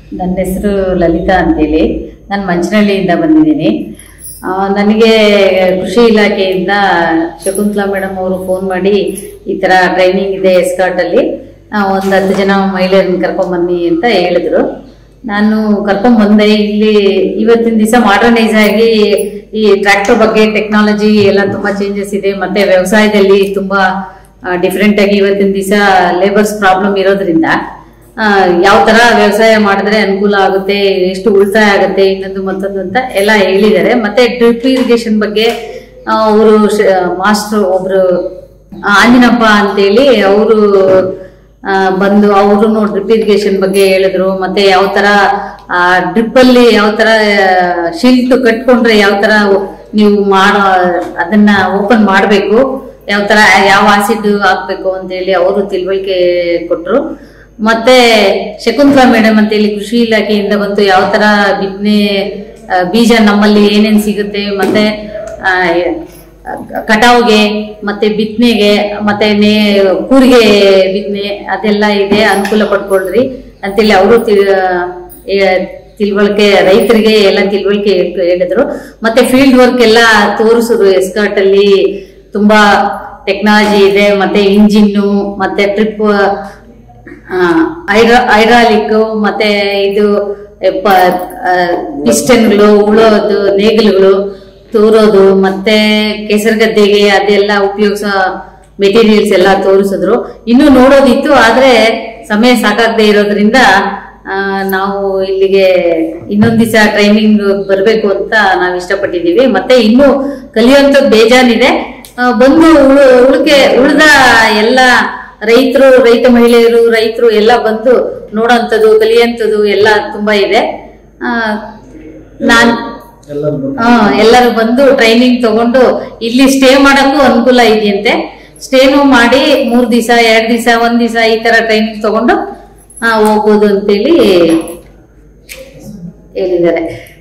ನನ್ನ ಹೆಸರು ಲಲಿತಾ ಅಂತೇಳಿ ನಾನು ಮಂಚನಹಳ್ಳಿಯಿಂದ ಬಂದಿದ್ದೀನಿ ಆ, ನನಗೆ ಕೃಷಿ ಇಲಾಖೆಯಿಂದ ಶಕುಂತಲಾ ಮೇಡಮ್ ಅವರು ಫೋನ್ ಮಾಡಿ ಈ ಥರ ಟ್ರೈನಿಂಗ್ ಇದೆ ಎಸ್ಕಾಟಲ್ಲಿ ಒಂದು ಹತ್ತು ಜನ ಮಹಿಳೆಯರನ್ನ ಕರ್ಕೊಂಬನ್ನಿ ಅಂತ ಹೇಳಿದ್ರು ನಾನು ಕರ್ಕೊಂಬಂದೆ ಇಲ್ಲಿ ಇವತ್ತಿನ ದಿವಸ ಮಾಡರ್ನೈಸ್ ಆಗಿ ಈ ಟ್ರ್ಯಾಕ್ಟರ್ ಬಗ್ಗೆ ಟೆಕ್ನಾಲಜಿ ಎಲ್ಲ ತುಂಬಾ ಚೇಂಜಸ್ ಇದೆ ಮತ್ತೆ ವ್ಯವಸಾಯದಲ್ಲಿ ತುಂಬಾ ಡಿಫ್ರೆಂಟ್ ಆಗಿ ಇವತ್ತಿನ ದಿವಸ ಲೇಬರ್ಸ್ ಪ್ರಾಬ್ಲಮ್ ಇರೋದ್ರಿಂದ ಯಾವ ತರ ವ್ಯವಸಾಯ ಮಾಡಿದ್ರೆ ಅನುಕೂಲ ಆಗುತ್ತೆ ಎಷ್ಟು ಉಳಿತಾಯ ಆಗುತ್ತೆ ಇನ್ನೊಂದು ಮತ್ತೊಂದು ಅಂತ ಎಲ್ಲ ಹೇಳಿದ್ದಾರೆ ಮತ್ತೆ ಡ್ರಿಪ್ ಇರಿಗೇಷನ್ ಬಗ್ಗೆ ಅವರು ಮಾಸ್ಟರ್ ಒಬ್ರು ಆಂಜಿನಪ್ಪ ಅಂತೇಳಿ ಅವರು ಬಂದು ಅವರು ಡ್ರಿಪ್ ಇರಿಗೇಷನ್ ಬಗ್ಗೆ ಹೇಳಿದ್ರು ಮತ್ತೆ ಯಾವ ತರ ಡ್ರಿಪ್ ಅಲ್ಲಿ ಯಾವ ತರ ಶಿಲ್ಟ್ ಕಟ್ಕೊಂಡ್ರೆ ಯಾವ ತರ ನೀವು ಮಾಡೋ ಅದನ್ನ ಓಪನ್ ಮಾಡಬೇಕು ಯಾವ ತರ ಯಾವ ಆಸಿಡ್ ಹಾಕ್ಬೇಕು ಅಂತ ಹೇಳಿ ಅವರು ತಿಳುವಳಿಕೆ ಕೊಟ್ರು ಮತ್ತೆ ಶಕುಂತಲಾ ಮೇಡಮ್ ಅಂತ ಹೇಳಿ ಕೃಷಿ ಇಲಾಖೆಯಿಂದ ಬಂತು ಯಾವ ತರ ಬಿತ್ತನೆ ಆ, ಬೀಜ ನಮ್ಮಲ್ಲಿ ಏನೇನ್ ಸಿಗುತ್ತೆ ಮತ್ತೆ ಆ, ಕಟಾವ್ಗೆ ಮತ್ತೆ ಬಿತ್ತನೆಗೆ ಮತ್ತೆ ನೇ ಕೂರಿಗೆ ಬಿತ್ತನೆ ಅದೆಲ್ಲ ಇದೆ ಅನುಕೂಲ ಪಡ್ಕೊಳ್ರಿ ಅಂತೇಳಿ ಅವರು ತಿಳುವಳಿಕೆ ರೈತರಿಗೆ ಎಲ್ಲ ತಿಳುವಳಿಕೆ ಹೇಳ್- ಹೇಳಿದ್ರು ಮತ್ತೆ ಫೀಲ್ಡ್ ವರ್ಕ್ ಎಲ್ಲ ತೋರಿಸಿದ್ರು ಎಸ್ಕಾಟ್ ಅಲ್ಲಿ ತುಂಬಾ ಟೆಕ್ನಾಲಜಿ ಇದೆ ಮತ್ತೆ ಇಂಜಿನ್ನು ಮತ್ತೆ ಟ್ರಿಪ್ ಹೈಡ್ರಾಲಿಕ್ ಮತ್ತೆ ಇದು ಪಿಸ್ಟನ್ಗಳು ಉಳೋದು ನೇಗಿಲುಗಳು ತೋರೋದು ಮತ್ತೆ ಕೆಸರುಗದ್ದೆಗೆ ಅದೆಲ್ಲ ಉಪಯೋಗಿಸೋ ಮೆಟೀರಿಯಲ್ಸ್ ಎಲ್ಲ ತೋರಿಸಿದ್ರು ಇನ್ನು ನೋಡೋದಿತ್ತು ಆದ್ರೆ ಸಮಯ ಸಾಕಾಗದೆ ಇರೋದ್ರಿಂದ ಆ, ನಾವು ಇಲ್ಲಿಗೆ ಇನ್ನೊಂದ್ ದಿವಸ ಟ್ರೈನಿಂಗ್ ಬರಬೇಕು ಅಂತ ನಾವು ಇಷ್ಟಪಟ್ಟಿದ್ದೀವಿ ಮತ್ತೆ ಇನ್ನು ಕಲಿಯುವಂಥದ್ದು ಬೇಜಾನಿದೆ ಆ, ಬಂದು ಉಳು ಉಳಿಕೆ ಉಳಿದ ಎಲ್ಲ ರೈತರು ರೈತ ಮಹಿಳೆಯರು ರೈತರು ಎಲ್ಲ ಬಂದು ನೋಡೋಂಥದ್ದು ಕಲಿಯೋಂಥದ್ದು ಎಲ್ಲ ತುಂಬಾ ಇದೆ ಆ, ನಾನ್ ಆ, ಎಲ್ಲರೂ ಬಂದು ಟ್ರೈನಿಂಗ್ ತಗೊಂಡು ಇಲ್ಲಿ ಸ್ಟೇ ಮಾಡಕ್ಕೂ ಅನುಕೂಲ ಇದೆಯಂತೆ ಸ್ಟೇನು ಮಾಡಿ ಮೂರ್ ದಿವಸ ಎರಡ್ ದಿವಸ ಒಂದ್ ದಿವಸ ಈ ತರ ಟ್ರೈನಿಂಗ್ ತಗೊಂಡು ಆ, ಹೋಗ್ಬೋದು ಅಂತೇಳಿ ಹೇಳಿದ್ದಾರೆ